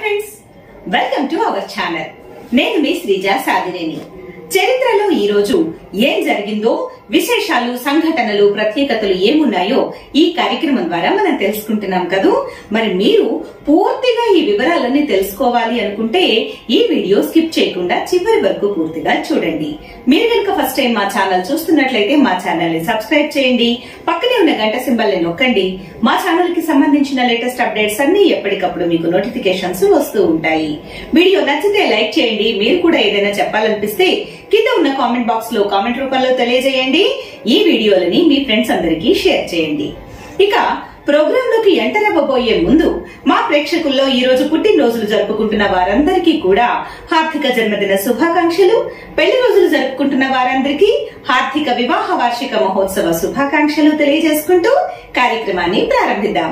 friends welcome to our channel నేను మీ శ్రీజ సాదినేని చరిత్రలో ఈ రోజు ఏం జరిగిందో విశేషాలు సంఘటనలు ప్రత్యేకతలు ఏమున్నాయో ఈ కార్యక్రమం ద్వారా మనం తెలుసుకుంటున్నాం కదూ మరి మీరు పూర్తిగా ఈ వివరాలన్నీ తెలుసుకోవాలి అనుకుంటే ఈ వీడియో స్కిప్ చేయకుండా చివరి వరకు పూర్తిగా చూడండి మీరు కనుక ఫస్ట్ టైం మా ఛానల్ చూస్తున్నట్లయితే మా ఛానల్ ని సబ్స్క్రైబ్ చేయండి పక్కనే ఉన్న గంట సింబల్ ని నొక్కండి మా ఛానల్ కి సంబంధించిన లేటెస్ట్ అప్డేట్స్ అన్ని ఎప్పటికప్పుడు మీకు నోటిఫికేషన్స్ వస్తూ ఉంటాయి వీడియో నచ్చితే లైక్ చేయండి మీరు కూడా ఏదైనా చెప్పాలనిపిస్తే కింద ఉన్న కామెంట్ బాక్స్ లో కామెంట్ రూపంలో తెలియజేయండి ఈ వీడియోలని మీ ఫ్రెండ్స్ అందరికీ షేర్ చేయండి ఇక ప్రోగ్రామ్ లోకి ఎంటర్ అవ్వబోయే ముందు మా ప్రేక్షకుల్లో ఈ రోజు పుట్టినరోజులు జరుపుకుంటున్న వారందరికీ కూడా హార్దిక జన్మదిన శుభాకాంక్షలు పెళ్లి రోజులు జరుపుకుంటున్న వారందరికీ హార్దిక వివాహ వార్షిక మహోత్సవ శుభాకాంక్షలు తెలియజేసుకుంటూ కార్యక్రమాన్ని ప్రారంభిద్దాం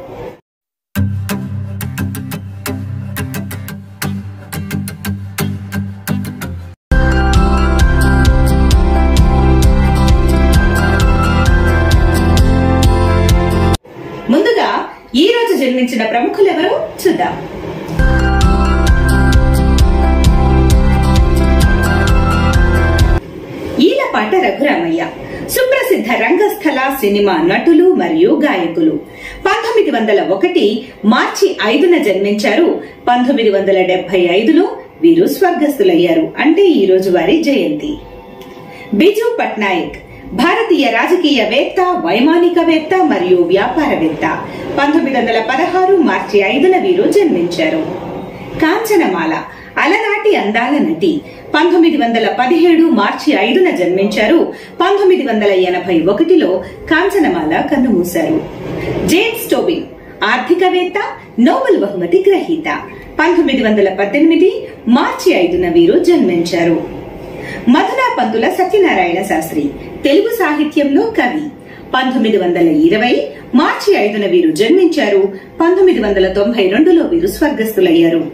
ముందుగా ఈ రోజు జన్మించిన ప్రముఖులెవరో చూద్దాం ఈలపాట రఘురామయ్య సుప్రసిద్ధ రంగస్థల సినిమా నటులు మరియు గాయకులు పంతొమ్మిది వందల ఒకటి మార్చి ఐదున జన్మించారు పంతొమ్మిది వందల డెబ్బై ఐదులో వీరు స్వర్గస్థులయ్యారు అంటే ఈ రోజు వారి జయంతి బిజు పట్నాయక్ భారతీయ రాజకీయవేత్త వైమానికవేత్త మరియు వ్యాపారవేత్త పంతొమ్మిది వందల పదహారు మార్చి ఐదున వీరు జన్మించారు కాంచనమాల అలనాటి అందాల నటి పంతొమ్మిది వందల పదిహేడు మార్చి ఐదున జన్మించారు పంతొమ్మిది వందల ఎనభై ఒకటిలో కాంచనమాల కన్నుమూశారు జేమ్స్ టోబిన్ ఆర్థికవేత్త నోబెల్ బహుమతి గ్రహీత పంతొమ్మిది వందల పద్దెనిమిది మార్చి ఐదున వీరు జన్మించారు మధునా పంతుల సత్యనారాయణ శాస్త్రి తెలుగు సాహిత్యంలో కవి పంతొమ్మిది వందల ఇరవై మార్చి ఐదున వీరు జన్మించారు పంతొమ్మిది వందల తొంభై రెండులో వీరు స్వర్గస్థులయ్యారు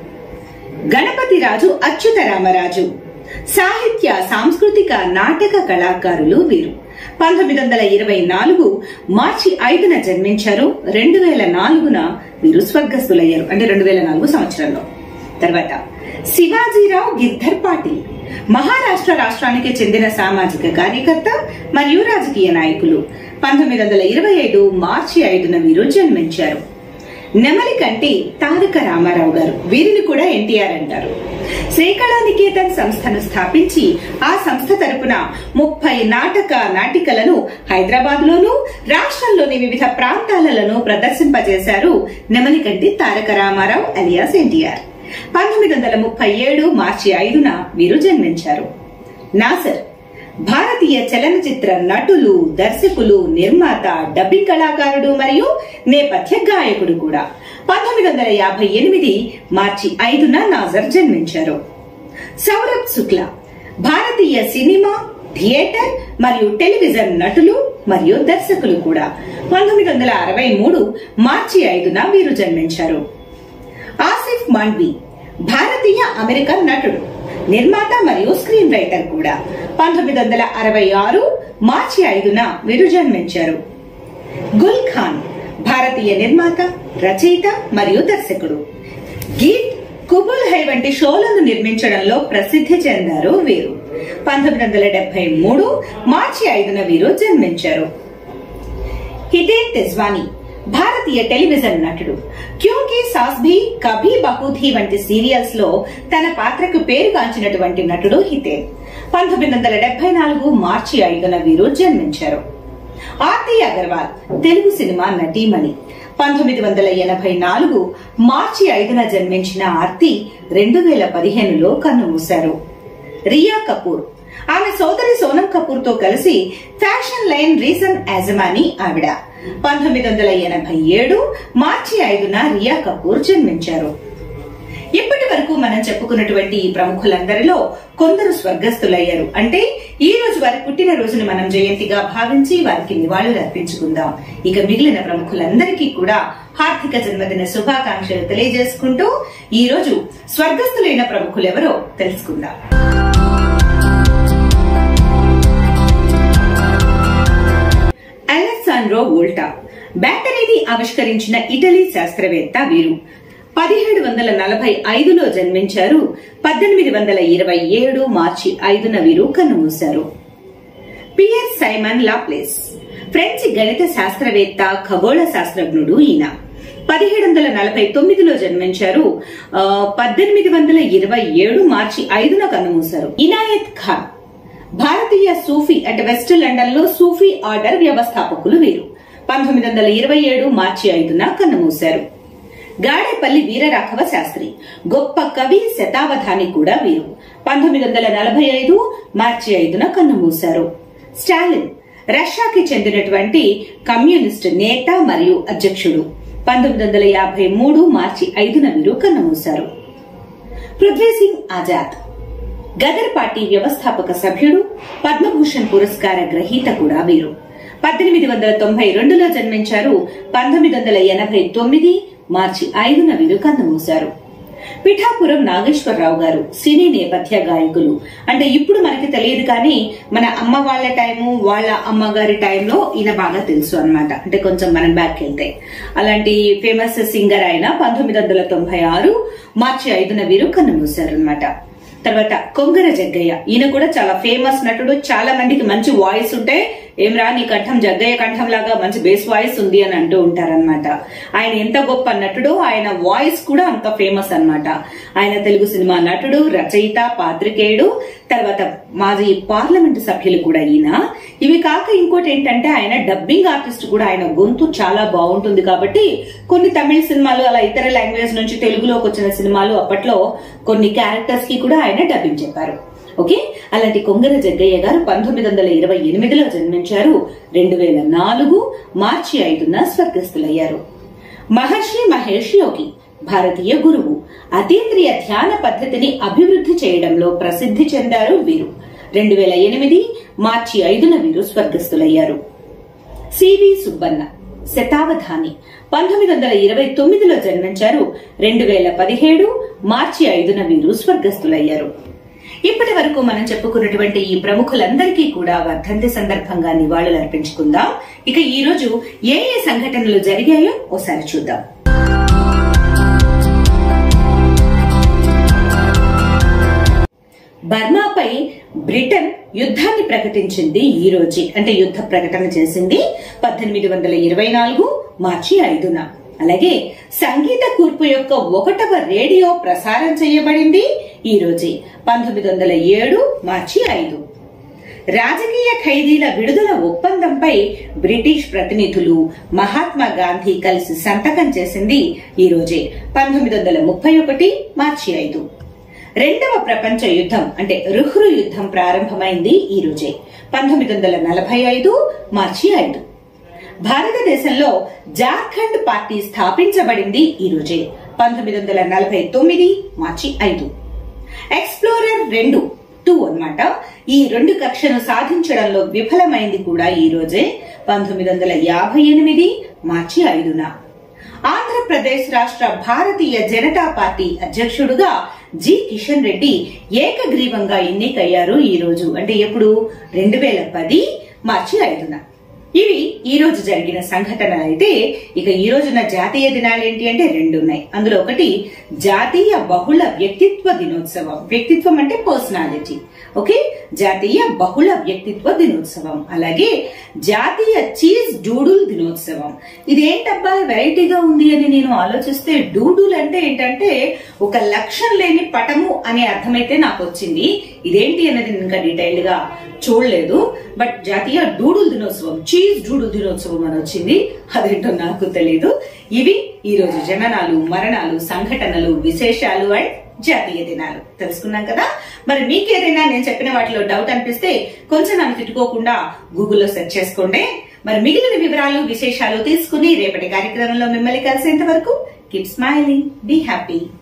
గణపతి రాజు అచ్యుత రామరాజు సాహిత్య సాంస్కృతిక నాటక కళాకారులు వీరు పంతొమ్మిది వందల ఇరవై నాలుగు మార్చి ఐదున జన్మించారు రెండు వేల నాలుగున వీరు స్వర్గస్థులయ్యారు అంటే రెండు వేల నాలుగు సంవత్సరంలో తర్వాత శివాజీరావు గిద్దర్ పాటిల్ మహారాష్ట్ర రాష్ట్రానికి చెందిన సామాజిక కార్యకర్త మరియు రాజకీయ నాయకులు పంతొమ్మిది వందల ఇరవై ఐదు మార్చి ఐదున వీరు జన్మించారు నెమలి కంటి తారక రామారావు గారు వీరిని కూడా ఎన్టీఆర్ అంటారు శ్రీకళా నికేతన్ సంస్థను స్థాపించి ఆ సంస్థ తరపున ముప్పై నాటక నాటికలను హైదరాబాద్ లోను రాష్ట్రంలోని వివిధ ప్రాంతాలను ప్రదర్శింపజేశారు నెమలికంటి తారక రామారావు అలియాస్ ఎన్టీఆర్ పంతొమ్మిది వందల ముప్పై ఏడు మార్చి ఐదున వీరు జన్మించారు నాసర్ భారతీయ చలనచిత్ర నటులు దర్శకులు నిర్మాత డబ్బింగ్ కళాకారుడు మరియు నేపథ్య గాయకుడు కూడా పంతొమ్మిది వందల యాభై ఎనిమిది మార్చి ఐదున నాజర్ జన్మించారు సౌరభ్ శుక్లా భారతీయ సినిమా థియేటర్ మరియు టెలివిజన్ నటులు మరియు దర్శకులు కూడా పంతొమ్మిది వందల అరవై మూడు మార్చి ఐదున వీరు జన్మించారు ఆసిఫ్ మాండ్వి భారతీయ అమెరికన్ నటుడు నిర్మాత మరియు స్క్రీన్ రైటర్ కూడా పంతొమ్మిది వందల అరవై ఆరు మార్చి ఐదున వీరు జన్మించారు గుల్ ఖాన్ భారతీయ నిర్మాత రచయిత మరియు దర్శకుడు గీత్ కుబుల్ హై వంటి షోలను నిర్మించడంలో ప్రసిద్ధి చెందారు వీరు పంతొమ్మిది వందల డెబ్బై మూడు మార్చి ఐదున వీరు జన్మించారు హితేన్ తెజ్వానీ భారతీయ టెలివిజన్ నటుడు క్యూంకి సాస్ భీ కభీ బహుధీ వంటి సీరియల్స్ లో తన పాత్రకు పేరుగాంచినటువంటి నటుడు హితేన్ పంతొమ్మిది వందల డెబ్బై నాలుగు మార్చి ఐదున వీరు జన్మించారు ఆర్తి అగర్వాల్ తెలుగు సినిమా నటీమణి పంతొమ్మిది వందల ఎనభై నాలుగు మార్చి ఐదున జన్మించిన ఆర్తి రెండు వేల పదిహేనులో కన్నుమూశారు రియా కపూర్ ఆమె సోదరి సోనం కపూర్ తో కలిసి ఫ్యాషన్ లైన్ రీజన్ యాజమాని ఆవిడ పంతొమ్మిది వందల ఎనభై ఏడు మార్చి ఐదున రియా కపూర్ జన్మించారు ఇప్పటి వరకు మనం చెప్పుకున్నటువంటి ఈ ప్రముఖులందరిలో కొందరు స్వర్గస్థులయ్యారు అంటే ఈ రోజు వారి పుట్టిన రోజును మనం జయంతిగా భావించి వారికి నివాళులు అర్పించుకుందాం ఇక మిగిలిన ప్రముఖులందరికీ కూడా హార్దిక జన్మదిన శుభాకాంక్షలు తెలియజేసుకుంటూ ఈ రోజు స్వర్గస్థులైన ప్రముఖులెవరో తెలుసుకుందాం అలెక్సాండ్రో వోల్టా బ్యాటరీని ఆవిష్కరించిన ఇటలీ శాస్త్రవేత్త వీరు పదిహేడు వందల నలభై ఐదులో జన్మించారు పద్దెనిమిది వందల ఇరవై ఏడు మార్చి ఐదున వీరు కన్నుమూశారు పియర్ సైమన్ లాప్లేస్ ఫ్రెంచ్ గణిత శాస్త్రవేత్త ఖగోళ శాస్త్రజ్ఞుడు ఈయన పదిహేడు వందల నలభై తొమ్మిదిలో జన్మించారు ఆ, పద్దెనిమిది వందల ఇరవై ఏడు మార్చి ఐదున కన్నుమూశారు ఇనాయత్ ఖాన్ భారతీయ సూఫీ అంటే వెస్ట్ లండన్ లో సూఫీ ఆర్డర్ వ్యవస్థాపకులు వీరు పంతొమ్మిది వందల ఇరవై ఏడు మార్చి ఐదున కన్నుమూశారు గాడేపల్లి వీరరాఘవ శాస్త్రి గొప్ప కవి శతావధాని కూడా వీరు పంతొమ్మిది వందల నలభై ఐదు మార్చి ఐదున కన్నుమూశారు స్టాలిన్ రష్యాకి చెందినటువంటి కమ్యూనిస్ట్ నేత మరియు అధ్యక్షుడు పంతొమ్మిది వందల యాభై మూడు మార్చి ఐదున వీరు కన్నుమూశారు పృథ్వీ సింగ్ ఆజాద్ గదర్ పార్టీ వ్యవస్థాపక సభ్యుడు పద్మభూషణ్ పురస్కార గ్రహీత కూడా వీరు పద్దెనిమిది వందల తొంభై రెండులో జన్మించారు పంతొమ్మిది వందల ఎనభై తొమ్మిది మార్చి ఐదున వీరు కన్నుమూశారు పిఠాపురం నాగేశ్వరరావు గారు సినీ నేపథ్య గాయకులు అంటే ఇప్పుడు మనకి తెలియదు కానీ మన అమ్మ వాళ్ళ టైము వాళ్ళ అమ్మగారి టైంలో ఈయన బాగా తెలుసు అన్నమాట అంటే కొంచెం మనం బ్యాక్ వెళ్తే అలాంటి ఫేమస్ సింగర్ ఆయన పంతొమ్మిది వందల తొంభై ఆరు మార్చి ఐదున వీరు కన్నుమూశారు అనమాట తర్వాత కొంగర జగ్గయ్య ఈయన కూడా చాలా ఫేమస్ నటుడు చాలా మందికి మంచి వాయిస్ ఉంటే ఏం రా నీ కంఠం జగ్గయ్య కంఠం లాగా మంచి బేస్ వాయిస్ ఉంది అని అంటూ ఉంటారన్నమాట ఆయన ఎంత గొప్ప నటుడో ఆయన వాయిస్ కూడా అంత ఫేమస్ అన్నమాట ఆయన తెలుగు సినిమా నటుడు రచయిత పాత్రికేయుడు తర్వాత మాజీ పార్లమెంటు సభ్యులు కూడా ఈయన ఇవి కాక ఇంకోటి ఏంటంటే ఆయన డబ్బింగ్ ఆర్టిస్ట్ కూడా ఆయన గొంతు చాలా బాగుంటుంది కాబట్టి కొన్ని తమిళ సినిమాలు అలా ఇతర లాంగ్వేజ్ నుంచి తెలుగులోకి వచ్చిన సినిమాలు అప్పట్లో కొన్ని క్యారెక్టర్స్ కి కూడా ఆయన డబ్బింగ్ చెప్పారు ఓకే అలాంటి కొంగర జగ్గయ్య గారు పంతొమ్మిది వందల ఇరవై ఎనిమిదిలో జన్మించారు రెండు వేల నాలుగు మార్చి ఐదున స్వర్గస్థులయ్యారు మహర్షి మహేష్ యోగి భారతీయ గురువు అతీంద్రియ ధ్యాన పద్ధతిని అభివృద్ధి చేయడంలో ప్రసిద్ధి చెందారు వీరు రెండు వేల ఎనిమిది మార్చి ఐదున వీరు స్వర్గస్థులయ్యారు సివి సుబ్బన్న శతావధాని పంతొమ్మిది వందల ఇరవై తొమ్మిదిలో జన్మించారు రెండు వేల పదిహేడు మార్చి ఐదున వీరు స్వర్గస్థులయ్యారు ఇప్పటి వరకు మనం చెప్పుకున్నటువంటి ఈ ప్రముఖులందరికీ కూడా వర్ధంతి సందర్భంగా నివాళులు అర్పించుకుందాం ఇక ఈ రోజు ఏ ఏ సంఘటనలు జరిగాయో ఓసారి చూద్దాం బర్మాపై బ్రిటన్ యుద్ధాన్ని ప్రకటించింది ఈ రోజే అంటే యుద్ధ ప్రకటన చేసింది పద్దెనిమిది వందల ఇరవై నాలుగు మార్చి ఐదున అలాగే సంగీత కూర్పు యొక్క ఒకటవ రేడియో ప్రసారం చేయబడింది ఈ రోజే పంతొమ్మిది వందల ఏడు మార్చి ఐదు రాజకీయ ఖైదీల విడుదల ఒప్పందంపై బ్రిటిష్ ప్రతినిధులు మహాత్మా గాంధీ కలిసి సంతకం చేసింది ఈ రోజే పంతొమ్మిది వందల ముప్పై ఒకటి మార్చి ఐదు రెండవ ప్రపంచ యుద్ధం అంటే రుహ్రు యుద్ధం ప్రారంభమైంది ఈ రోజే పంతొమ్మిది వందల నలభై ఐదు మార్చి ఐదు భారతదేశంలో జార్ఖండ్ పార్టీ స్థాపించబడింది ఈ రోజే పంతొమ్మిది వందల నలభై తొమ్మిది మార్చి ఐదు ఎక్స్ప్లోరర్ రెండు టూ అన్నమాట ఈ రెండు కక్షను సాధించడంలో విఫలమైంది కూడా ఈ రోజే పంతొమ్మిది వందల యాభై ఎనిమిది మార్చి ఐదున ఆంధ్రప్రదేశ్ రాష్ట్ర భారతీయ జనతా పార్టీ అధ్యక్షుడుగా జి కిషన్ రెడ్డి ఏకగ్రీవంగా ఎన్నికయ్యారు ఈ రోజు అంటే ఎప్పుడు రెండు వేల పది మార్చి ఐదున ఇవి ఈ రోజు జరిగిన సంఘటనలు అయితే ఇక ఈ రోజున జాతీయ దినాలు ఏంటి అంటే రెండు ఉన్నాయి అందులో ఒకటి జాతీయ బహుళ వ్యక్తిత్వ దినోత్సవం వ్యక్తిత్వం అంటే పర్సనాలిటీ ఓకే జాతీయ బహుళ వ్యక్తిత్వ దినోత్సవం అలాగే జాతీయ చీజ్ డూడుల్ దినోత్సవం ఇది ఏంటబ్బా వెరైటీగా ఉంది అని నేను ఆలోచిస్తే డూడుల్ అంటే ఏంటంటే ఒక లక్ష్యం లేని పటము అనే అర్థమైతే నాకు వచ్చింది ఇదేంటి అనేది నేను ఇంకా డీటెయిల్డ్ గా చూడలేదు బట్ జాతీయ డూడుల్ దినోత్సవం చీజ్ డూడుల్ దినోత్సవం అని వచ్చింది అదేంటో నాకు తెలియదు ఇవి ఈ రోజు జననాలు మరణాలు సంఘటనలు విశేషాలు అండ్ జాతీయ దినాలు తెలుసుకున్నాం కదా మరి మీకు ఏదైనా నేను చెప్పిన వాటిలో డౌట్ అనిపిస్తే కొంచెం నన్ను తిట్టుకోకుండా గూగుల్లో సెర్చ్ చేసుకోండి మరి మిగిలిన వివరాలు విశేషాలు తీసుకుని రేపటి కార్యక్రమంలో మిమ్మల్ని కలిసేంత వరకు కీప్ స్మైలింగ్ బీ హ్యాపీ